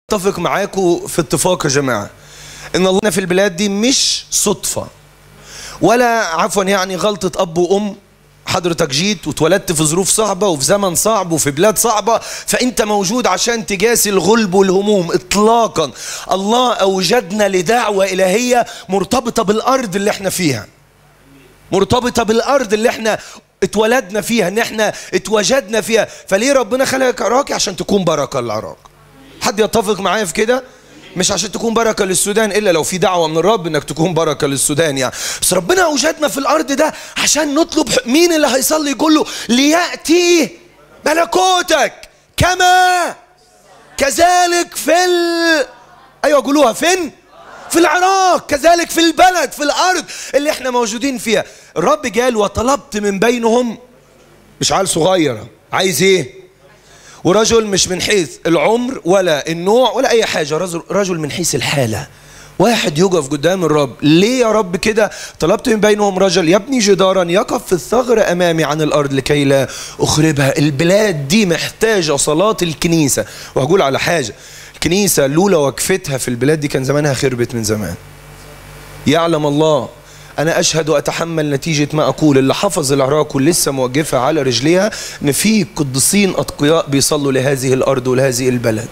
اتفق معاكم في اتفاق يا جماعه ان الله في البلاد دي مش صدفه ولا عفوا يعني غلطه اب وام حضرتك جيت واتولدت في ظروف صعبة وفي زمن صعب وفي بلاد صعبة فأنت موجود عشان تجاسي الغلب والهموم إطلاقا الله أوجدنا لدعوة إلهية مرتبطة بالأرض اللي احنا فيها مرتبطة بالأرض اللي احنا اتولدنا فيها ان احنا اتوجدنا فيها فليه ربنا خلقك عراقي عشان تكون بركة للعراق حد يتفق معايا في كده مش عشان تكون بركه للسودان الا لو في دعوه من الرب انك تكون بركه للسودان يعني بس ربنا اوجدنا في الارض ده عشان نطلب مين اللي هيصلي يقول له لياتي ملكوتك كما كذلك في ال... ايوه قولوها فين في العراق كذلك في البلد في الارض اللي احنا موجودين فيها الرب قال وطلبت من بينهم مش عيل صغيره عايز ايه ورجل مش من حيث العمر ولا النوع ولا اي حاجه رجل رجل من حيث الحاله واحد يقف قدام الرب ليه يا رب كده طلبت من بينهم رجل يبني جدارا يقف في الثغر امامي عن الارض لكي لا اخربها البلاد دي محتاجه صلاه الكنيسه وهقول على حاجه الكنيسه لولا وقفتها في البلاد دي كان زمانها خربت من زمان يعلم الله انا اشهد واتحمل نتيجه ما اقول اللي حفظ العراق ولسه موقفها على رجليها ان في قديسين اتقياء بيصلوا لهذه الارض ولهذه البلد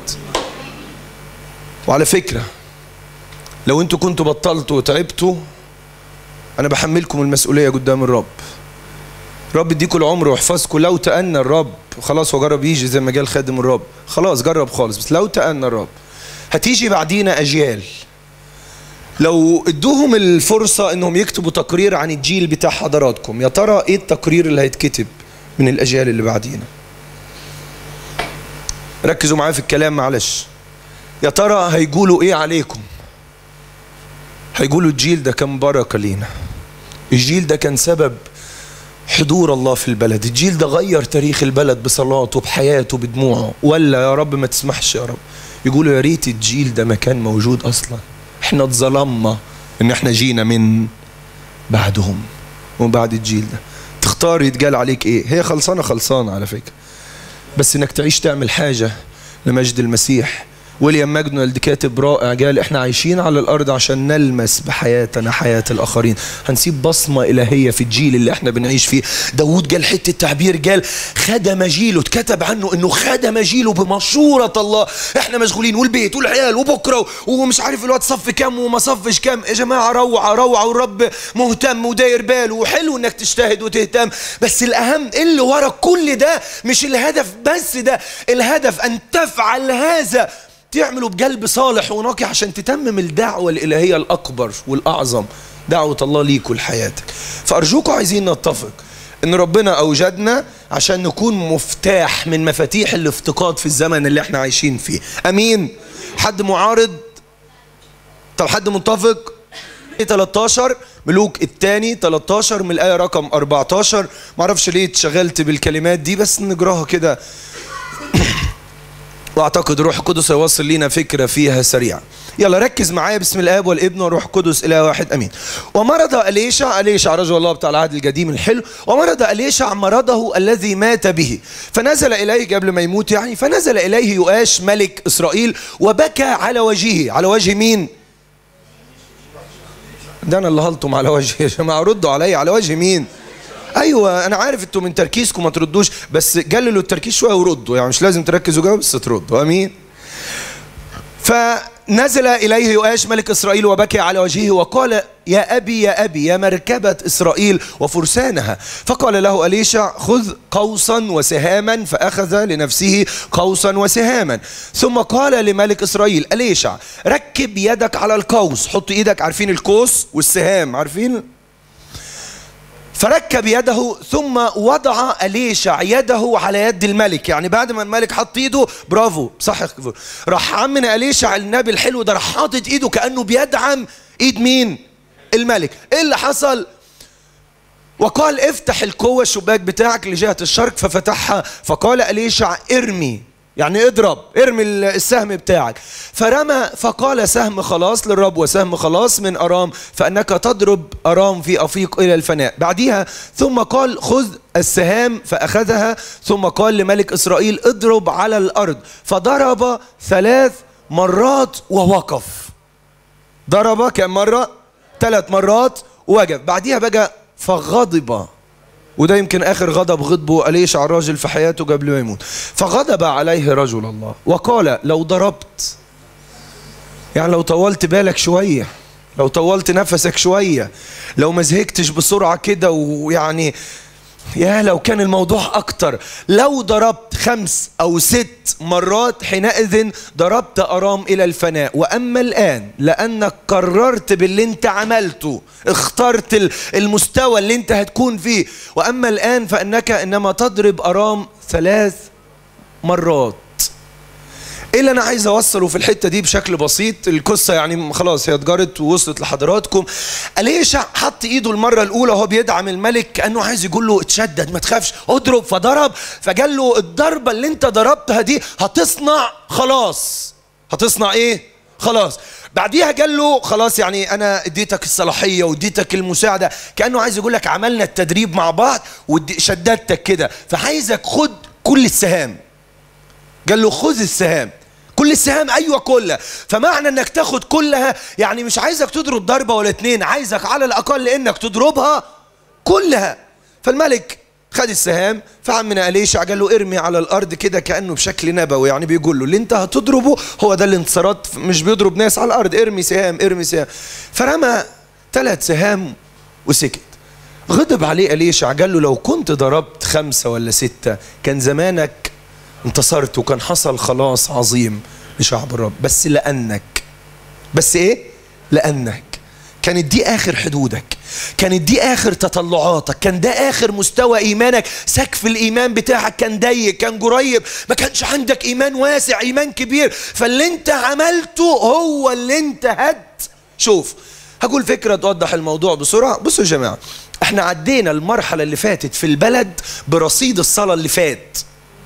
وعلى فكره لو انتوا كنتوا بطلتوا وتعبتوا انا بحملكم المسؤوليه قدام الرب رب يديكم العمر ويحفظكم لو تأنى الرب خلاص هو جرب يجي زي ما قال خادم الرب خلاص جرب خالص بس لو تأنى الرب هتيجي بعدينا اجيال لو ادوهم الفرصة انهم يكتبوا تقرير عن الجيل بتاع حضراتكم يا ترى ايه التقرير اللي هيتكتب من الاجيال اللي بعدينا ركزوا معايا في الكلام معلش يا ترى هيقولوا ايه عليكم هيقولوا الجيل ده كان بركة لينا الجيل ده كان سبب حضور الله في البلد الجيل ده غير تاريخ البلد بصلاته بحياته بدموعه ولا يا رب ما تسمحش يا رب يقولوا يا ريت الجيل ده ما كان موجود اصلا احنا اتظلمنا ان احنا جينا من بعدهم ومن بعد الجيل ده تختار يتقال عليك ايه هي خلصانه خلصانه على فكره بس انك تعيش تعمل حاجه لمجد المسيح ويليام ماجنولد كاتب رائع قال احنا عايشين على الارض عشان نلمس بحياتنا حياه الاخرين هنسيب بصمه الهيه في الجيل اللي احنا بنعيش فيه داوود قال حته تعبير قال خدم جيله اتكتب عنه انه خدم جيله بمشوره الله احنا مشغولين والبيت والعيال وبكره ومش عارف الواد صف كام وما صفش كام يا جماعه روعه روعه والرب مهتم وداير باله وحلو انك تجتهد وتهتم بس الاهم اللي ورا كل ده مش الهدف بس ده الهدف ان تفعل هذا تعمله بقلب صالح ونقي عشان تتمم الدعوة الإلهية الأكبر والأعظم دعوة الله ليك ولحياتك فأرجوكم عايزين نتفق إن ربنا أوجدنا عشان نكون مفتاح من مفاتيح الافتقاد في الزمن اللي احنا عايشين فيه أمين حد معارض طب حد متفق 13 ملوك الثاني 13 من الآية رقم 14 معرفش ليه اتشغلت بالكلمات دي بس نجراها كده واعتقد روح القدس هيوصل لنا فكره فيها سريعه يلا ركز معايا بسم الاب والابن والروح القدس اله واحد امين ومرض اليشع اليشع رجل الله بتاع العهد القديم الحلو ومرض اليشع مرضه الذي مات به فنزل اليه قبل ما يموت يعني فنزل اليه يؤاش ملك اسرائيل وبكى على وجهه على وجه مين ده انا اللي هلطم على وجهي يا جماعه ردوا عليا على وجه مين ايوه انا عارف انتوا من تركيزكم ما تردوش بس قللوا التركيز شويه وردوا يعني مش لازم تركزوا جوه بس تردوا امين فنزل اليه يؤاش ملك اسرائيل وبكى على وجهه وقال يا ابي يا ابي يا مركبه اسرائيل وفرسانها فقال له اليشع خذ قوسا وسهاما فاخذ لنفسه قوسا وسهاما ثم قال لملك اسرائيل اليشع ركب يدك على القوس حط ايدك عارفين القوس والسهام عارفين فركب يده ثم وضع أليشع يده على يد الملك يعني بعد ما الملك حط ايده برافو صح راح عمنا أليشع النبي الحلو ده راح حاطط ايده كأنه بيدعم ايد مين الملك ايه اللي حصل وقال افتح القوة الشباك بتاعك لجهة الشرق ففتحها فقال أليشع ارمي يعني اضرب ارمي السهم بتاعك فرمى فقال سهم خلاص للرب وسهم خلاص من أرام فأنك تضرب أرام في أفيق إلى الفناء بعدها ثم قال خذ السهام فأخذها ثم قال لملك إسرائيل اضرب على الأرض فضرب ثلاث مرات ووقف ضرب كم مرة ثلاث مرات ووقف بعديها بقى فغضب وده يمكن اخر غضب غضبه قاليش على الراجل في حياته قبل ما يموت فغضب عليه رجل الله وقال لو ضربت يعني لو طولت بالك شويه لو طولت نفسك شويه لو ما زهقتش بسرعه كده ويعني يا لو كان الموضوع أكتر لو ضربت خمس أو ست مرات حينئذ ضربت أرام إلى الفناء وأما الآن لأنك قررت باللي أنت عملته اخترت المستوى اللي أنت هتكون فيه وأما الآن فإنك إنما تضرب أرام ثلاث مرات ايه اللي انا عايز اوصله في الحته دي بشكل بسيط القصه يعني خلاص هي اتجرت ووصلت لحضراتكم اليشع حط ايده المره الاولى وهو بيدعم الملك كانه عايز يقول له اتشدد ما تخافش اضرب فضرب فقال له الضربه اللي انت ضربتها دي هتصنع خلاص هتصنع ايه خلاص بعديها قال له خلاص يعني انا اديتك الصلاحيه واديتك المساعده كانه عايز يقول لك عملنا التدريب مع بعض وشددتك كده فعايزك خد كل السهام قال له خذ السهام كل السهام ايوه كلها فمعنى انك تاخد كلها يعني مش عايزك تضرب ضربه ولا اتنين عايزك على الاقل انك تضربها كلها فالملك خد السهام فعمنا أليشع قال له ارمي على الارض كده كانه بشكل نبوي يعني بيقول له اللي انت هتضربه هو ده الانتصارات مش بيضرب ناس على الارض ارمي سهام ارمي سهام فرمى ثلاث سهام وسكت غضب عليه أليشع قال له لو كنت ضربت خمسة ولا ستة كان زمانك انتصرت وكان حصل خلاص عظيم لشعب الرب بس لأنك بس إيه؟ لأنك كانت دي آخر حدودك كانت دي آخر تطلعاتك كان ده آخر مستوى إيمانك سقف الإيمان بتاعك كان ضيق كان قريب ما كانش عندك إيمان واسع إيمان كبير فاللي أنت عملته هو اللي أنت هد شوف هقول فكرة توضح الموضوع بسرعة بصوا يا جماعة احنا عدينا المرحلة اللي فاتت في البلد برصيد الصلاة اللي فات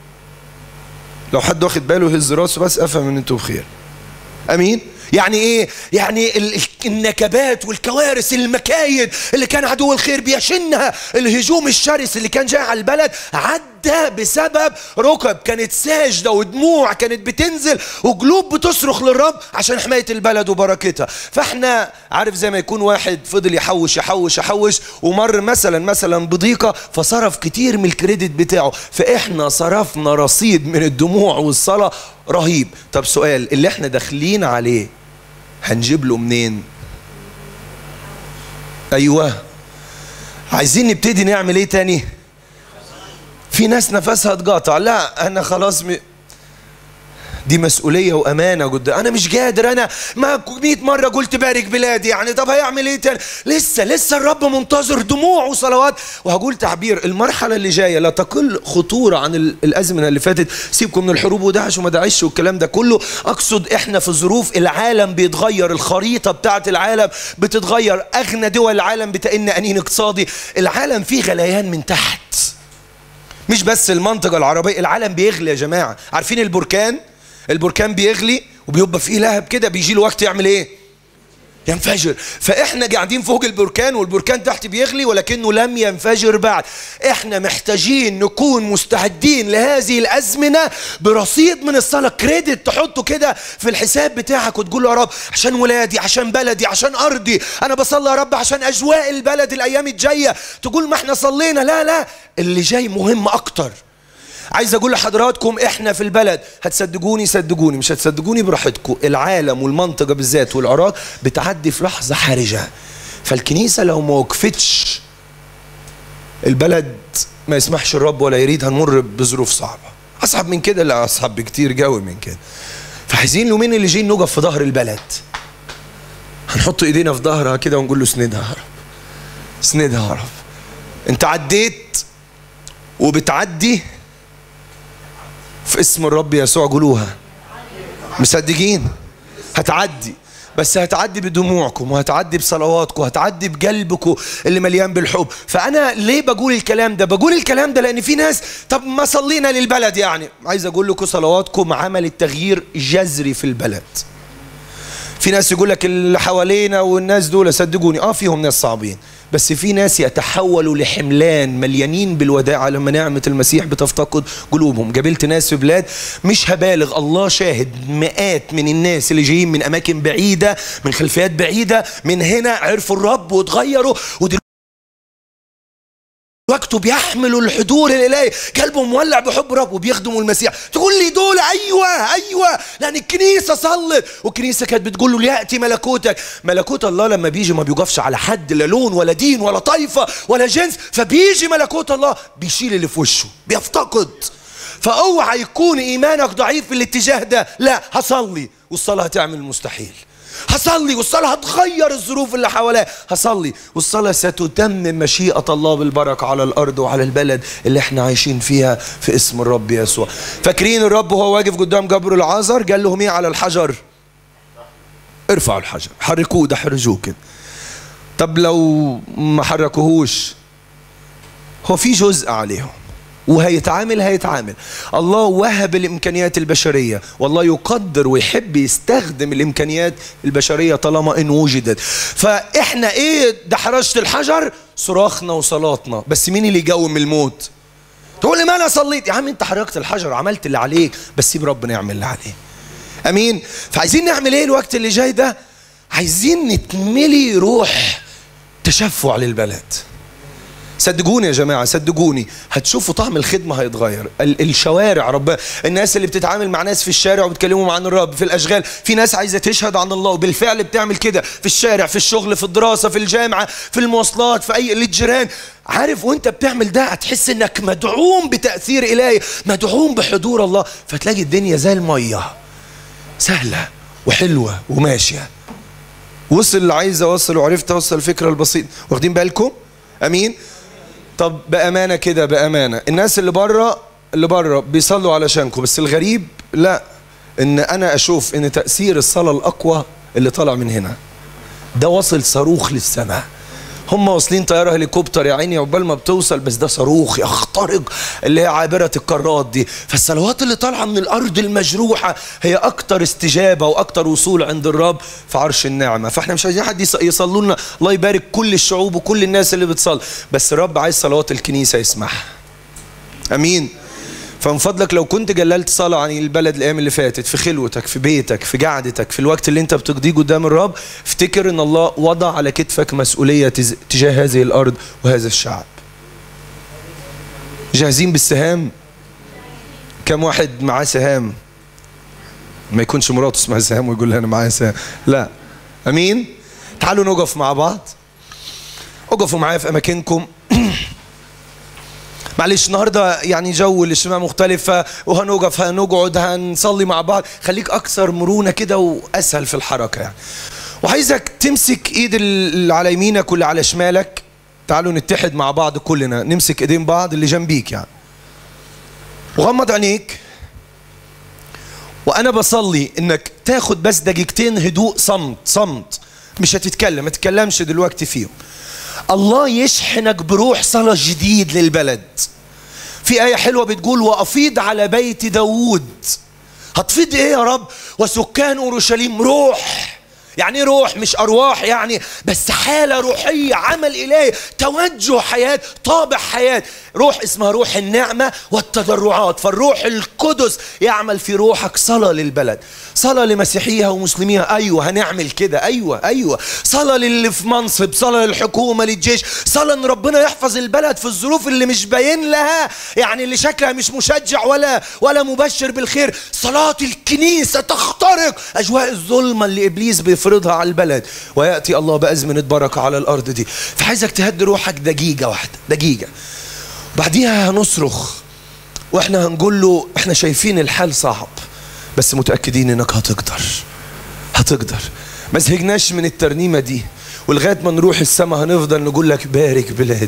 لو حد واخد باله يهز راسه بس افهم ان انتوا بخير امين يعني ايه يعني النكبات والكوارث المكايد اللي كان عدو الخير بيشنها الهجوم الشرس اللي كان جاي على البلد عدى بسبب ركب كانت ساجدة ودموع كانت بتنزل وقلوب بتصرخ للرب عشان حماية البلد وبركتها فاحنا عارف زي ما يكون واحد فضل يحوش يحوش يحوش ومر مثلا مثلا بضيقة فصرف كتير من الكريدت بتاعه فاحنا صرفنا رصيد من الدموع والصلاة رهيب طب سؤال اللي احنا داخلين عليه هنجيب له منين ايوه عايزين نبتدي نعمل ايه تاني في ناس نفسها اتقاطع لا انا خلاص م... دي مسؤوليه وامانه قدام انا مش قادر انا ما 100 مره قلت بارك بلادي يعني طب هيعمل ايه تاني لسه لسه الرب منتظر دموع وصلوات وهقول تعبير المرحله اللي جايه لا تقل خطوره عن الازمنه اللي فاتت سيبكم من الحروب وداعش وما داعش والكلام ده كله اقصد احنا في ظروف العالم بيتغير الخريطه بتاعه العالم بتتغير اغنى دول العالم بتئن انين اقتصادي العالم فيه غليان من تحت مش بس المنطقة العربية العالم بيغلي يا جماعة عارفين البركان البركان بيغلي وبيبقى فيه لهب كده بيجي له وقت يعمل ايه ينفجر فاحنا قاعدين فوق البركان والبركان تحت بيغلي ولكنه لم ينفجر بعد احنا محتاجين نكون مستعدين لهذه الازمنه برصيد من الصلاه كريدت تحطه كده في الحساب بتاعك وتقول له يا رب عشان ولادي عشان بلدي عشان ارضي انا بصلي يا رب عشان اجواء البلد الايام الجايه تقول ما احنا صلينا لا لا اللي جاي مهم اكتر عايز اقول لحضراتكم احنا في البلد هتصدقوني صدقوني مش هتصدقوني براحتكم العالم والمنطقه بالذات والعراق بتعدي في لحظه حرجه فالكنيسه لو ما وقفتش البلد ما يسمحش الرب ولا يريد هنمر بظروف صعبه اصعب من كده لا اصعب بكتير قوي من كده فعايزين اليومين اللي جايين نقف في ظهر البلد هنحط ايدينا في ظهرها كده ونقول له اسندها يا رب اسندها يا رب انت عديت وبتعدي في اسم الرب يسوع قولوها مصدقين هتعدي بس هتعدي بدموعكم وهتعدي بصلواتكم وهتعدي بقلبكم اللي مليان بالحب فانا ليه بقول الكلام ده بقول الكلام ده لان في ناس طب ما صلينا للبلد يعني عايز اقول لكم صلواتكم عملت تغيير جذري في البلد في ناس يقول لك اللي حوالينا والناس دول صدقوني اه فيهم ناس صعبين بس في ناس يتحولوا لحملان مليانين بالوداع لما نعمة المسيح بتفتقد قلوبهم قابلت ناس في بلاد مش هبالغ الله شاهد مئات من الناس اللي جايين من أماكن بعيدة من خلفيات بعيدة من هنا عرفوا الرب وتغيروا ودلوقتي وقته بيحملوا الحضور الالهي قلبهم مولع بحب رب وبيخدموا المسيح تقول لي دول ايوه ايوه لان الكنيسه صلت والكنيسه كانت بتقول له لياتي ملكوتك ملكوت الله لما بيجي ما بيقفش على حد لا لون ولا دين ولا طائفه ولا جنس فبيجي ملكوت الله بيشيل اللي في وشه بيفتقد فاوعى يكون ايمانك ضعيف في الاتجاه ده لا هصلي والصلاه هتعمل المستحيل هصلي والصلاة هتغير الظروف اللي حواليا هصلي والصلاة ستتمم مشيئة الله بالبركة على الأرض وعلى البلد اللي احنا عايشين فيها في اسم الرب يسوع فاكرين الرب وهو واقف قدام جبر العازر قال لهم ايه على الحجر ارفعوا الحجر حركوه ده حرجوه كده طب لو ما حركوهوش هو في جزء عليهم وهيتعامل هيتعامل الله وهب الامكانيات البشريه والله يقدر ويحب يستخدم الامكانيات البشريه طالما ان وجدت فاحنا ايه دحرجه الحجر صراخنا وصلاتنا بس مين اللي يقوم الموت تقول لي ما انا صليت يا عم انت حركت الحجر وعملت اللي عليك بس سيب ربنا يعمل اللي عليه امين فعايزين نعمل ايه الوقت اللي جاي ده عايزين نتملي روح تشفع للبلد صدقوني يا جماعه صدقوني هتشوفوا طعم الخدمه هيتغير ال- الشوارع رب الناس اللي بتتعامل مع ناس في الشارع وبتكلمهم عن الرب في الاشغال في ناس عايزه تشهد عن الله وبالفعل بتعمل كده في الشارع في الشغل في الدراسه في الجامعه في المواصلات في اي للجيران عارف وانت بتعمل ده هتحس انك مدعوم بتاثير الهي مدعوم بحضور الله فتلاقي الدنيا زي الميه سهله وحلوه وماشيه وصل اللي عايز اوصل وعرفت اوصل الفكره البسيطه واخدين بالكم امين طب بامانه كده بامانه الناس اللي بره اللي بره بيصلوا علشانكم بس الغريب لا ان انا اشوف ان تاثير الصلاه الاقوى اللي طالع من هنا ده وصل صاروخ للسماء هم واصلين طياره هليكوبتر يا عيني عقبال ما بتوصل بس ده صاروخ يخترق اللي هي عابره القارات دي فالصلوات اللي طالعه من الارض المجروحه هي اكتر استجابه واكتر وصول عند الرب في عرش النعمه فاحنا مش عايزين حد يص- يصلوا لنا الله يبارك كل الشعوب وكل الناس اللي بتصلي بس الرب عايز صلوات الكنيسه يسمعها امين فمن فضلك لو كنت جللت صلاة عن البلد الأيام اللي فاتت في خلوتك في بيتك في قعدتك في الوقت اللي أنت بتقضيه قدام الرب افتكر إن الله وضع على كتفك مسؤولية تز- تجاه هذه الأرض وهذا الشعب جاهزين بالسهام كم واحد معاه سهام ما يكونش مراته اسمها سهام ويقول لها أنا معايا سهام لا أمين تعالوا نقف مع بعض اقفوا معايا في أماكنكم معلش النهارده يعني جو الاجتماع مختلفة وهنوقف هنقعد هنصلي مع بعض خليك أكثر مرونة كده وأسهل في الحركة يعني وعايزك تمسك إيد اللي على يمينك واللي على شمالك تعالوا نتحد مع بعض كلنا نمسك إيدين بعض اللي جنبيك يعني وغمض عينيك وأنا بصلي إنك تاخد بس دقيقتين هدوء صمت صمت مش هتتكلم ما تتكلمش دلوقتي فيهم الله يشحنك بروح صلاة جديد للبلد في آية حلوة بتقول وأفيض على بيت داوود هتفيض إيه يا رب وسكان أورشليم روح يعني إيه روح مش أرواح يعني بس حالة روحية عمل إلهي توجه حياة طابع حياة روح اسمها روح النعمة والتضرعات فالروح القدس يعمل في روحك صلاة للبلد صلاة لمسيحيها ومسلميها أيوة هنعمل كده أيوة أيوة صلاة للي في منصب صلاة للحكومة للجيش صلاة إن ربنا يحفظ البلد في الظروف اللي مش باين لها يعني اللي شكلها مش مشجع ولا ولا مبشر بالخير صلاة الكنيسة تخترق أجواء الظلمة اللي إبليس بيفرضها على البلد ويأتي الله بأزمنة بركة على الأرض دي فعايزك تهدي روحك دقيقة واحدة دقيقة بعديها هنصرخ واحنا هنقول له احنا شايفين الحال صعب بس متأكدين انك هتقدر هتقدر ما زهقناش من الترنيمة دي ولغاية ما نروح السما هنفضل نقول لك بارك بلادي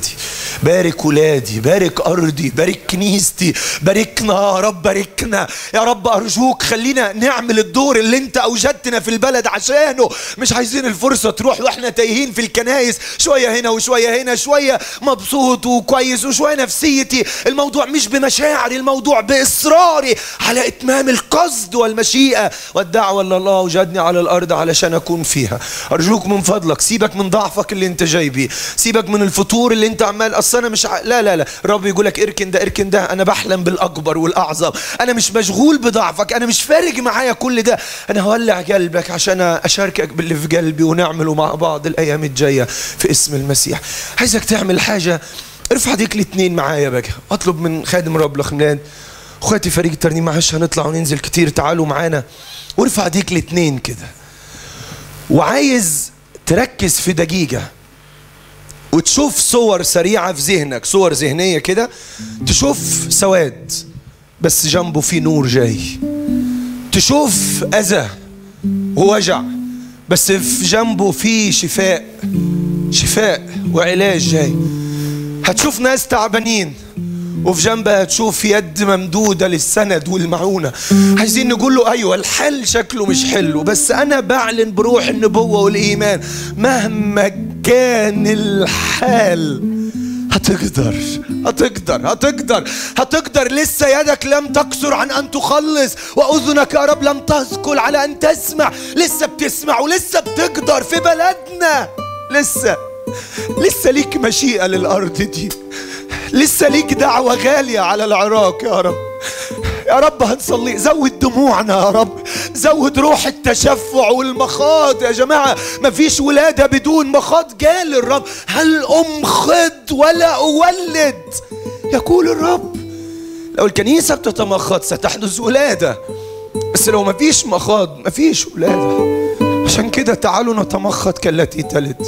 بارك ولادي بارك أرضي بارك كنيستي باركنا يا رب باركنا يا رب أرجوك خلينا نعمل الدور اللي انت أوجدتنا في البلد عشانه مش عايزين الفرصة تروح واحنا تايهين في الكنايس شوية هنا وشوية هنا شوية مبسوط وكويس وشوية نفسيتي الموضوع مش بمشاعري الموضوع بإصراري على إتمام القصد والمشيئة والدعوة اللي الله أوجدني على الأرض علشان أكون فيها أرجوك من فضلك سيبك من ضعفك اللي انت جاي بيه سيبك من الفتور اللي انت عمال اصل انا مش ع... لا لا لا الرب يقول لك اركن ده اركن ده انا بحلم بالاكبر والاعظم انا مش مشغول بضعفك انا مش فارق معايا كل ده انا هولع قلبك عشان اشاركك باللي في قلبي ونعمله مع بعض الايام الجايه في اسم المسيح عايزك تعمل حاجه ارفع ديك الاثنين معايا بقى اطلب من خادم رب لخملان اخواتي فريق الترنيم معلش هنطلع وننزل كتير تعالوا معانا وارفع ديك الاثنين كده وعايز تركز في دقيقة وتشوف صور سريعة في ذهنك صور ذهنية كده تشوف سواد بس جنبه في نور جاي تشوف أذى ووجع بس في جنبه في شفاء شفاء وعلاج جاي هتشوف ناس تعبانين وفي جنبها تشوف يد ممدودة للسند والمعونة عايزين نقول له أيوة الحل شكله مش حلو بس أنا بعلن بروح النبوة والإيمان مهما كان الحال هتقدر هتقدر هتقدر هتقدر لسه يدك لم تقصر عن ان تخلص واذنك يا رب لم تثقل على ان تسمع لسه بتسمع ولسه بتقدر في بلدنا لسه لسه ليك مشيئه للارض دي لسه ليك دعوة غالية على العراق يا رب يا رب هنصلي زود دموعنا يا رب زود روح التشفع والمخاض يا جماعة مفيش ولادة بدون مخاض قال الرب هل أمخض ولا أولد يقول الرب لو الكنيسة بتتمخض ستحدث ولادة بس لو مفيش مخاض مفيش ولادة عشان كده تعالوا نتمخض كالتي تلد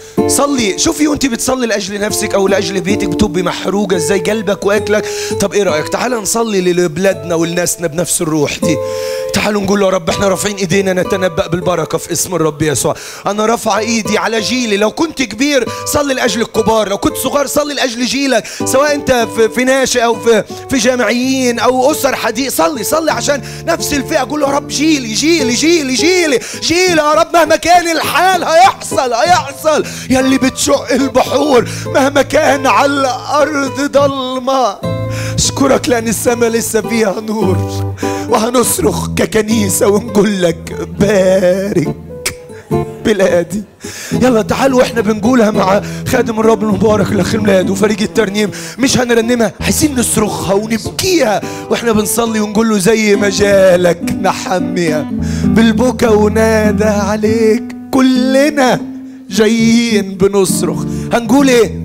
صلي شوفي وانت بتصلي لاجل نفسك او لاجل بيتك بتبقي محروقه ازاي قلبك واكلك طب ايه رايك تعال نصلي لبلادنا ولناسنا بنفس الروح دي تعالوا نقول له يا رب احنا رافعين ايدينا نتنبأ بالبركة في اسم الرب يسوع انا رافعه ايدي على جيلي لو كنت كبير صلي لاجل الكبار لو كنت صغير صلي لاجل جيلك سواء انت في, في ناشئ او في في جامعيين او اسر حديث صلي صلي عشان نفس الفئة قول له يا رب جيلي جيلي جيلي جيلي جيلي يا رب مهما كان الحال هيحصل هيحصل يلي بتشق البحور مهما كان على الارض ضلمه اشكرك لان السماء لسه فيها نور وهنصرخ ككنيسه ونقول لك بارك بلادي يلا تعالوا احنا بنقولها مع خادم الرب المبارك الاخ ميلاد وفريق الترنيم مش هنرنمها عايزين نصرخها ونبكيها واحنا بنصلي ونقول له زي ما جالك نحميها بالبكا ونادى عليك كلنا جايين بنصرخ هنقول ايه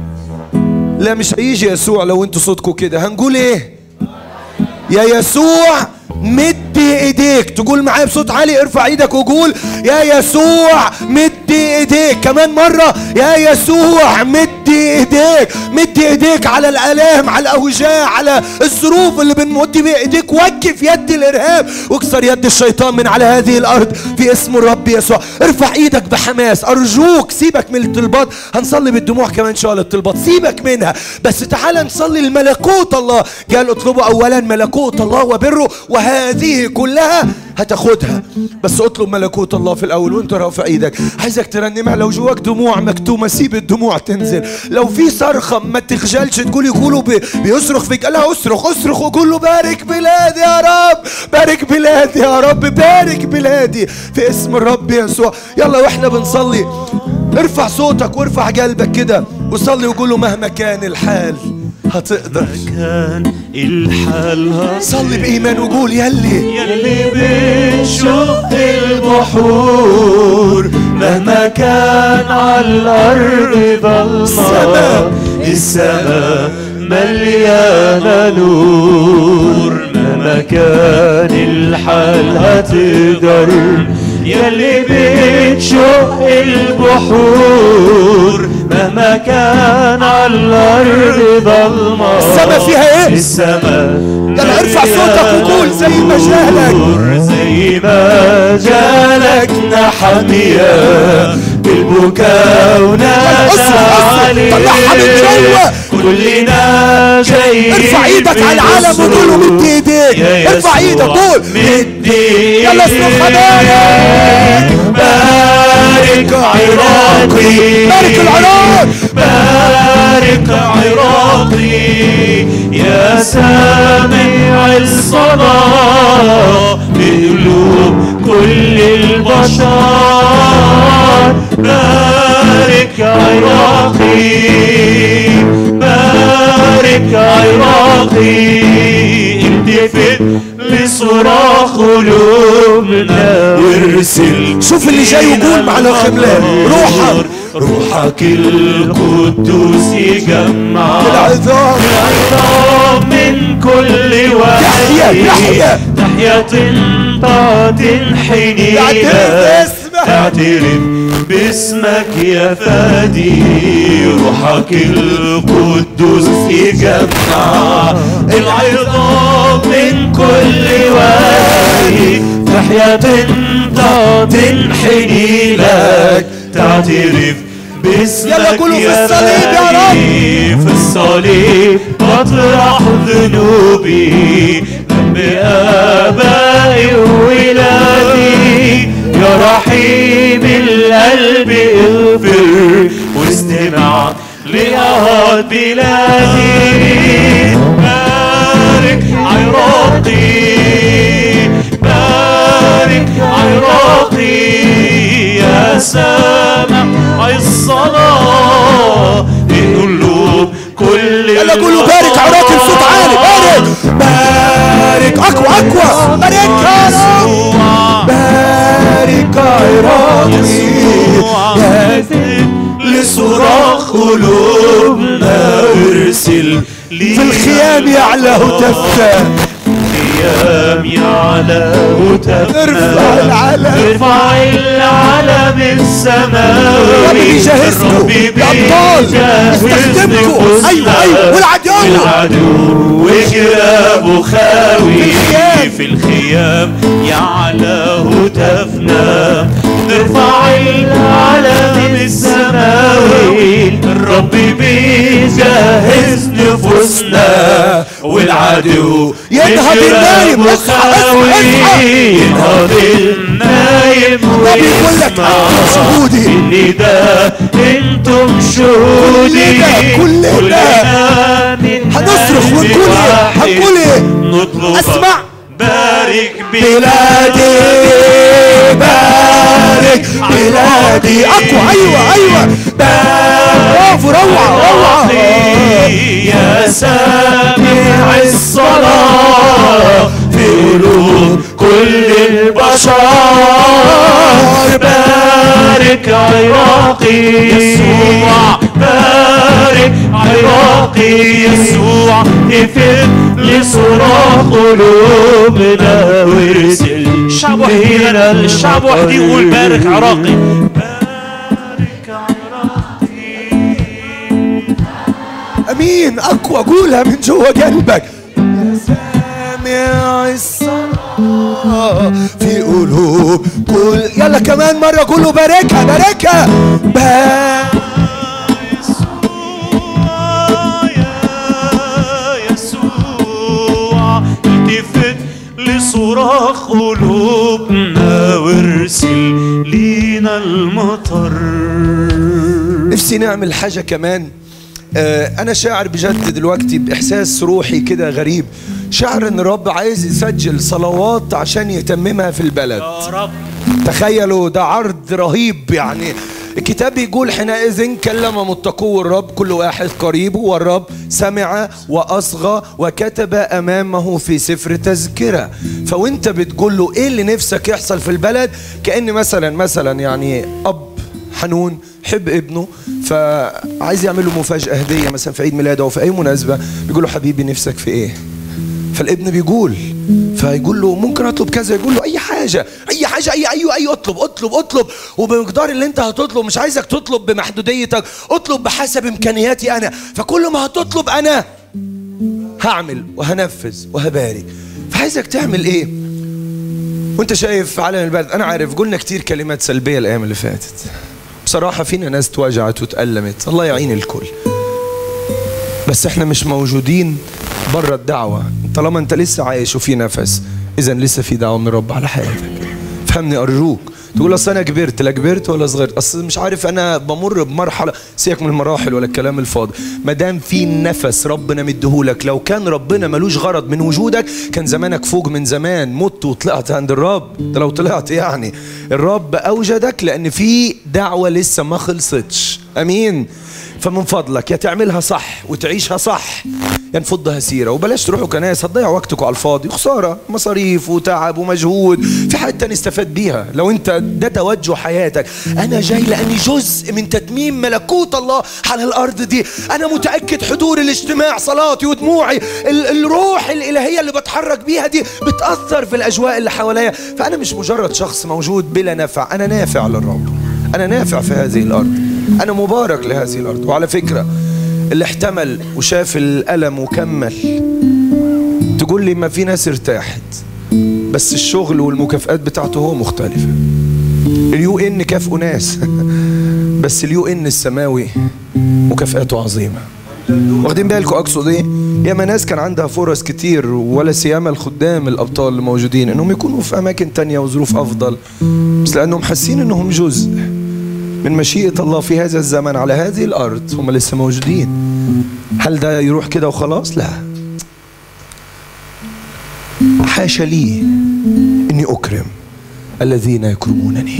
لا مش هيجي يسوع لو انتوا صوتكم كده هنقول ايه يا يسوع مد ايديك تقول معايا بصوت عالي ارفع ايدك وقول يا يسوع مد ايديك كمان مرة يا يسوع مد ايديك مد ايديك على الالام على الاوجاع على الظروف اللي بنمد بيها ايديك وقف يد الارهاب واكسر يد الشيطان من على هذه الارض في اسم الرب يسوع ارفع ايدك بحماس ارجوك سيبك من الطلبات هنصلي بالدموع كمان شويه للطلبات سيبك منها بس تعال نصلي الملكوت الله قال اطلبوا اولا ملكوت الله وبره وهذه كلها هتاخدها بس اطلب ملكوت الله في الاول وانت رافع ايدك عايزك ترنمها لو جواك دموع مكتومه سيب الدموع تنزل لو في صرخه ما تخجلش تقول يقولوا بي بيصرخ فيك لا اصرخ اصرخ وقول له بارك بلادي يا رب بارك بلادي يا رب بارك بلادي في اسم الرب يسوع يلا واحنا بنصلي ارفع صوتك وارفع قلبك كده وصلي وقول له مهما كان الحال هتقدر كان الحال صلي بإيمان وقول يلي يلي بتشق البحور مهما كان على الأرض ظلمة السماء. السماء مليانة نور مهما كان الحال هتقدر يلي بتشق البحور مهما كان على الأرض ظلمة السما فيها إيه؟ السماء يلا ارفع صوتك وقول زي ما جالك نور زي ما جالك نحمية بالبكاء ونادى أصرخ، أصرخ، عليه طلعها من جوه. كلنا جايين ارفع ايدك على العالم وقول له مد ايديك يا ارفع ايدك يسوع، قول مد ايديك يلا اصرخ بارك بارك عراقي بارك العراق بارك عراقي يا سامع الصلاة بقلوب كل البشر بارك عراقي بارك عراقي التفت لصراخ قلوبنا وارسل شوف اللي جاي وقول معنا خملان روحك روحك القدوس يجمع العظام العظام من كل واحد يحيى، يحيى. تحية تنحني تعترف لك. باسمك. تعترف باسمك يا فادي روحك القدوس يجمع العظام من كل واحد تحية تنحني لك تعترف باسمك يلا قولوا في الصليب يا رب. رب في الصليب بطرح ذنوبي ذنب آبائي وولادي يا رحيم القلب اغفر واستمع لأهات بلادي بارك عراقي بارك عراقي يا سامع الصلاة بقلوب كل يلا قولوا بارك عراقي بصوت عالي بارك بارك اقوى اقوى بارك يا رب بارك عراقي يا لصراخ قلوبنا ارسل في الخيام يعلى هتفا الخيام يعلى هتفنا ارفع العلم. ارفع العلم السماوي ربي بيجهزكم الرب يا أبطال بيجهز استخدمكم نفوسنا. ايوه ايوه والعدو العدو جرابه خاوي في الخيام. في الخيام يعلى هتفنا نرفع العلم السماوي الرب بيجهز نفوسنا والعدو ينهض النايم. بجرابه اصحى، اصحى، خاوي. اصحى. ينهض النايم النبي يقول لك ويسمع أنتم شهودي. النداء انتم شهودي كلنا، كلنا. من هنصرخ قلب ونقول إيه؟ واحد هنقول إيه؟ نطلب أسمع. بارك بلادي بارك بلادي اقوى ايوه ايوه برافو روعه روعه يا سامع الصلاة في قلوب كل البشر بارك عراقي يسوع بارك عراقي يسوع افد لصراخ قلوبنا وارسل الشعب وحدي الشعب وحدي يقول بارك عراقي بارك عراقي امين اقوى قولها من جوا قلبك يا سامع الصلاة في قلوب كل يلا كمان مرة قولوا باركها باركها بارك يا يسوع التفت لصراخ قلوبنا وارسل لينا المطر نفسي نعمل حاجة كمان آه، أنا شاعر بجد دلوقتي بإحساس روحي كده غريب شاعر إن الرب عايز يسجل صلوات عشان يتممها في البلد يا رب تخيلوا ده عرض رهيب يعني الكتاب بيقول حينئذ كلم متقو الرب كل واحد قريبه والرب سمع وأصغى وكتب أمامه في سفر تذكرة فوانت بتقول له ايه اللي نفسك يحصل في البلد كأن مثلا مثلا يعني أب حنون حب ابنه فعايز يعمل له مفاجأة هدية مثلا في عيد ميلاده أو في أي مناسبة بيقول له حبيبي نفسك في ايه فالابن بيقول فيقول له ممكن اطلب كذا يقول له اي حاجه اي حاجه اي اي اي اطلب اطلب اطلب وبمقدار اللي انت هتطلب مش عايزك تطلب بمحدوديتك اطلب بحسب امكانياتي انا فكل ما هتطلب انا هعمل وهنفذ وهبارك فعايزك تعمل ايه وانت شايف علم البلد انا عارف قلنا كتير كلمات سلبيه الايام اللي فاتت بس بصراحة فينا ناس توجعت وتألمت الله يعين الكل بس احنا مش موجودين بره الدعوة طالما انت لسه عايش وفي نفس اذا لسه في دعوة من الرب على حياتك فهمني ارجوك تقول اصل انا كبرت لا كبرت ولا صغرت اصل مش عارف انا بمر بمرحله سيبك من المراحل ولا الكلام الفاضي ما دام في نفس ربنا مديهولك لو كان ربنا ملوش غرض من وجودك كان زمانك فوق من زمان مت وطلعت عند الرب ده لو طلعت يعني الرب اوجدك لان في دعوه لسه ما خلصتش امين فمن فضلك يا تعملها صح وتعيشها صح يا نفضها سيره وبلاش تروحوا كنايس هتضيعوا وقتكم على الفاضي خساره مصاريف وتعب ومجهود في حاجه تانية استفاد بيها لو انت ده توجه حياتك انا جاي لاني جزء من تتميم ملكوت الله على الارض دي انا متاكد حضور الاجتماع صلاتي ودموعي ال- الروح الالهيه اللي بتحرك بيها دي بتاثر في الاجواء اللي حواليا فانا مش مجرد شخص موجود بلا نفع انا نافع للرب انا نافع في هذه الارض انا مبارك لهذه الارض وعلى فكره اللي احتمل وشاف الالم وكمل تقول لي ما في ناس ارتاحت بس الشغل والمكافآت بتاعته هو مختلفة اليو ان كافئوا ناس بس اليو ان السماوي مكافآته عظيمة واخدين بالكم اقصد ايه ياما ناس كان عندها فرص كتير ولا سيما الخدام الابطال اللي موجودين انهم يكونوا في اماكن تانية وظروف افضل بس لانهم حاسين انهم جزء من مشيئة الله في هذا الزمن على هذه الارض هم لسه موجودين هل ده يروح كده وخلاص لا حاشا لي اني اكرم الذين يكرمونني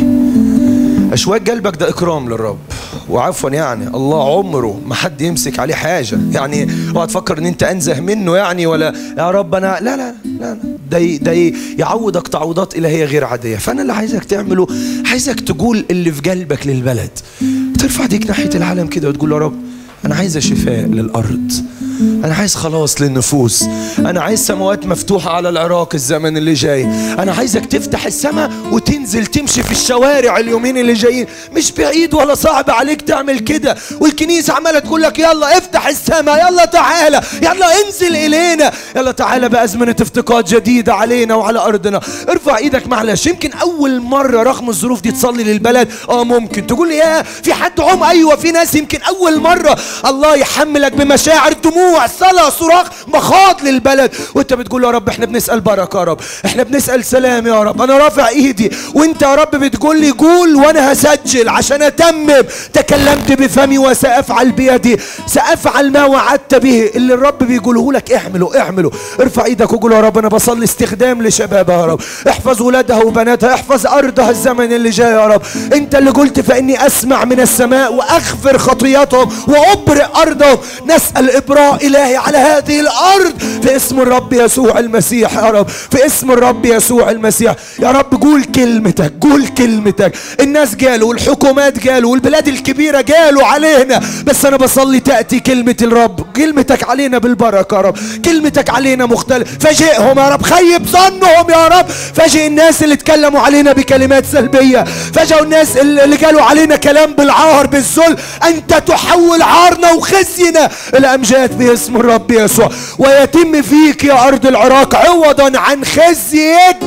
اشواق قلبك ده اكرام للرب وعفوا يعني الله عمره ما حد يمسك عليه حاجه يعني اوعى تفكر ان انت انزه منه يعني ولا يا رب انا لا لا لا, لا. ده ي- ده ي- يعوضك تعويضات الهيه غير عاديه فانا اللي عايزك تعمله عايزك تقول اللي في قلبك للبلد ترفع ايديك ناحيه العالم كده وتقول يا رب انا عايز شفاء للارض انا عايز خلاص للنفوس انا عايز سماوات مفتوحه على العراق الزمن اللي جاي انا عايزك تفتح السماء وتنزل تمشي في الشوارع اليومين اللي جايين مش بعيد ولا صعب عليك تعمل كده والكنيسه عماله تقول لك يلا افتح السماء يلا تعالى يلا انزل الينا يلا تعالى بازمنه افتقاد جديده علينا وعلى ارضنا ارفع ايدك معلش يمكن اول مره رغم الظروف دي تصلي للبلد اه ممكن تقول لي يا في حد عم ايوه في ناس يمكن اول مره الله يحملك بمشاعر دموع صلاه صراخ مخاض للبلد وانت بتقول يا رب احنا بنسال بركه يا رب احنا بنسال سلام يا رب انا رافع ايدي وانت يا رب بتقول لي قول وانا هسجل عشان اتمم تكلمت بفمي وسافعل بيدي سافعل ما وعدت به اللي الرب بيقوله لك اعمله اعمله ارفع ايدك وقول يا رب انا بصلي استخدام لشبابها يا رب احفظ ولادها وبناتها احفظ ارضها الزمن اللي جاي يا رب انت اللي قلت فاني اسمع من السماء واغفر خطياتهم وابرئ ارضهم نسال ابراء الهي على هذه الارض في اسم الرب يسوع المسيح يا رب في اسم الرب يسوع المسيح يا رب قول كلمتك قول كلمتك الناس قالوا والحكومات قالوا والبلاد الكبيره قالوا علينا بس انا بصلي تاتي كلمه الرب كلمتك علينا بالبركه يا رب كلمتك علينا مختلف فاجئهم يا رب خيب ظنهم يا رب فاجئ الناس اللي اتكلموا علينا بكلمات سلبيه فاجئوا الناس اللي قالوا علينا كلام بالعار بالذل انت تحول عارنا وخزينا الى امجاد باسم الرب يسوع ويتم فيك يا ارض العراق عوضا عن خزيك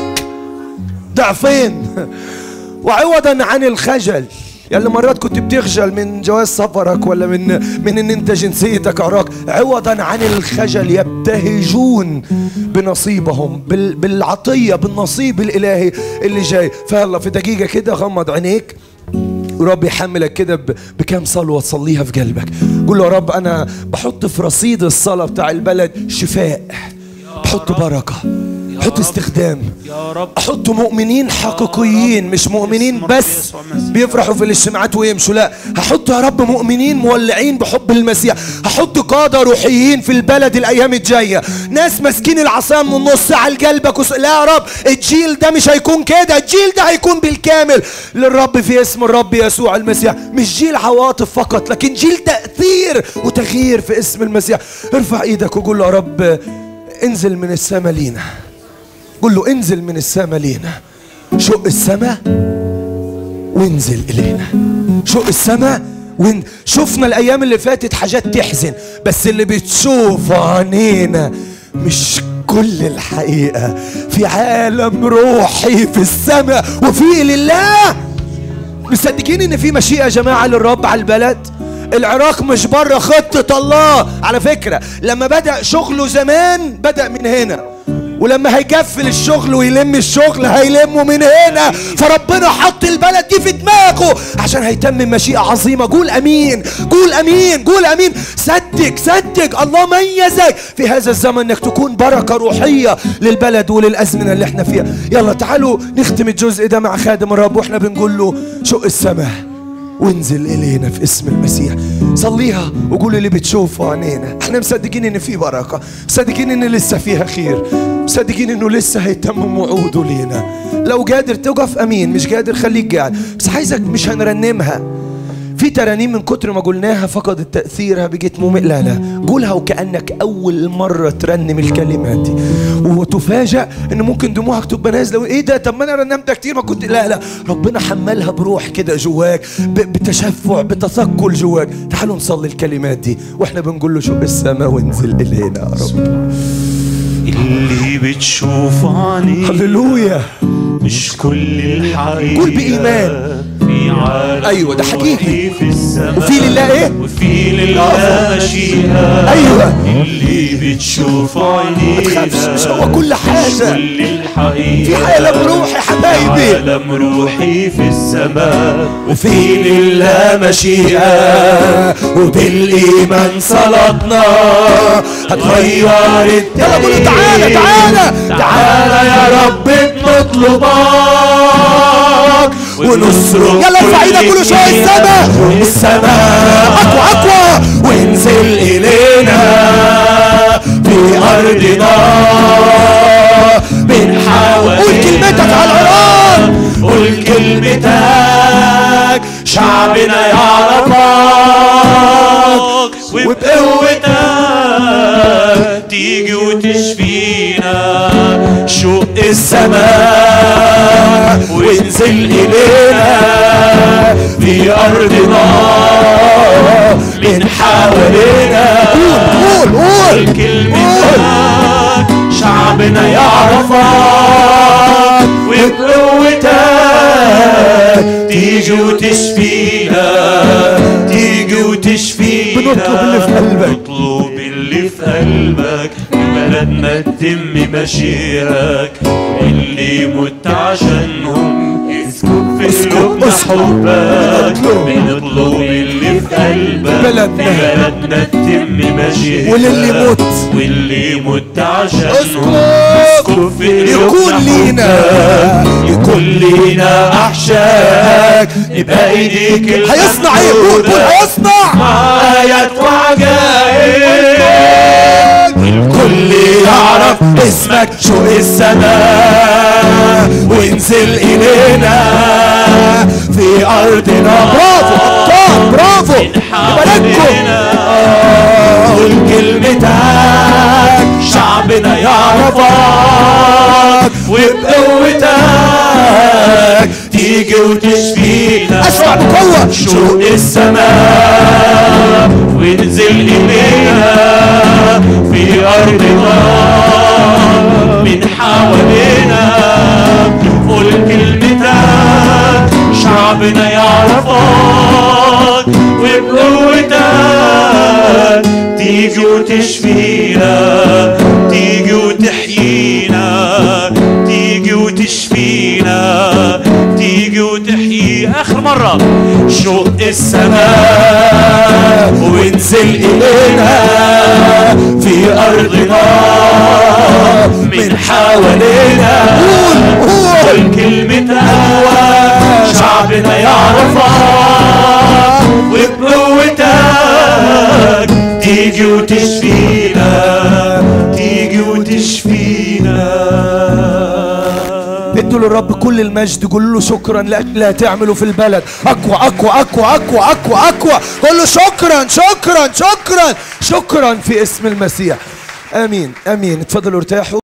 ضعفين وعوضا عن الخجل يلي مرات كنت بتخجل من جواز سفرك ولا من من ان انت جنسيتك عراق عوضا عن الخجل يبتهجون بنصيبهم بال بالعطيه بالنصيب الالهي اللي جاي فيلا في دقيقه كده غمض عينيك ورب يحملك كده ب- بكام صلوة تصليها في قلبك قول له يا رب أنا بحط في رصيد الصلاة بتاع البلد شفاء بحط بركة بحط استخدام يا رب احط مؤمنين حقيقيين مش مؤمنين بس بيفرحوا في الاجتماعات ويمشوا لا هحط يا رب مؤمنين مولعين بحب المسيح هحط قادة روحيين في البلد الايام الجاية ناس ماسكين العصا من النص على قلبك وس... لا يا رب الجيل ده مش هيكون كده الجيل ده هيكون بالكامل للرب في اسم الرب يسوع المسيح مش جيل عواطف فقط لكن جيل تأثير وتغيير في اسم المسيح ارفع ايدك وقول له يا رب انزل من السما لينا قول له انزل من السماء لينا شق السماء وانزل الينا شق السماء وين شفنا الايام اللي فاتت حاجات تحزن بس اللي بتشوف عينينا مش كل الحقيقة في عالم روحي في السماء وفي لله مصدقين ان في مشيئه يا جماعه للرب على البلد العراق مش بره خطه الله على فكره لما بدا شغله زمان بدا من هنا ولما هيقفل الشغل ويلم الشغل هيلمه من هنا فربنا حط البلد دي في دماغه عشان هيتمم مشيئة عظيمة قول أمين قول أمين قول أمين صدق صدق الله ميزك في هذا الزمن انك تكون بركة روحية للبلد وللأزمنة اللي احنا فيها يلا تعالوا نختم الجزء ده مع خادم الرب واحنا بنقول له شق السماء وانزل الينا في اسم المسيح صليها وقول اللي بتشوفه عينينا احنا مصدقين ان في بركه مصدقين ان لسه فيها خير مصدقين انه لسه هيتمم وعوده لينا لو قادر تقف امين مش قادر خليك قاعد بس عايزك مش هنرنمها في ترانيم من كتر ما قلناها فقدت تأثيرها بقت مملة لا قولها وكأنك أول مرة ترنم الكلمات دي وتفاجأ إن ممكن دموعك تبقى نازلة إيه ده طب ما أنا رنمتها كتير ما كنت لا لا ربنا حملها بروح كده جواك ب- بتشفع بتثقل جواك تعالوا نصلي الكلمات دي وإحنا بنقول له شق السماء وانزل إلينا يا رب اللي بتشوفه عينيك هللويا مش كل الحقيقة قول بإيمان. في عالم أيوة، ده حقيقي. روحي في السماء وفي لله إيه؟ وفي لله مشيئة أيوة. اللي بتشوفه عينينا تخافش، مش هو كل حاجة. مش كل الحقيقة في عالم روحي يا حبايبي عالم روحي في السماء وفي لله مشيئة وبالإيمان صلاتنا هتغير يلا قولوا تعالى تعالى تعالى يا رب نطلبك ونصرخ يلا ارفع ايدك قولوا شوية السماء السماء أقوى أقوى وانزل إلينا في أرضنا بنحاول قول كلمتك على العراق قول كلمتك شعبنا يعرفك وبقوتك تيجي وتشفينا شق السماء وانزل إلينا في أرضنا من حوالينا قول قول قول كلمتك شعبنا يعرفك وبقوتك تيجي وتشفينا تيجي وتشفينا بنطلب اللي في قلبك. نطلب اللي في قلبك بلدنا تتم مشيئك اللي مت عشانهم اسكب في اسكب، قلوبنا اسكب. حبك بنطلب. بنطلب اللي في قلبك بلدنا. بلدنا تتم مشيئك وللي مت. واللي مت عشانهم اسكب. اسكب في قلوبنا يكون لينا حبك. يكون لينا أحشاك يبقى ايديك هيصنع ايه قول قول هيصنع آيات وعجائب والكل يعرف اسمك شو السماء وانزل إلينا في أرضنا برافو أبطال برافو يبارككم قول كلمتك شعبنا يعرفك وبقوتك تيجي وتشفينا اسمع بقوة شوق السماء وانزل إلينا في أرضنا من حوالينا قول كلمتك شعبنا يعرفك وبقوتك تيجي وتشفينا تيجي وتحيينا تيجي وتشفينا تيجي وتحيي آخر مرة شق السماء وانزل إلينا في أرضنا من حوالينا قول قول كلمتك شعبنا يعرفك وبقوتك تيجي وتشفينا تيجي وتشفينا ادوا للرب كل المجد قول له شكرا لك لا تعمله في البلد اقوى اقوى اقوى اقوى اقوى اقوى قول له شكرا شكرا شكرا شكرا في اسم المسيح امين امين اتفضلوا ارتاحوا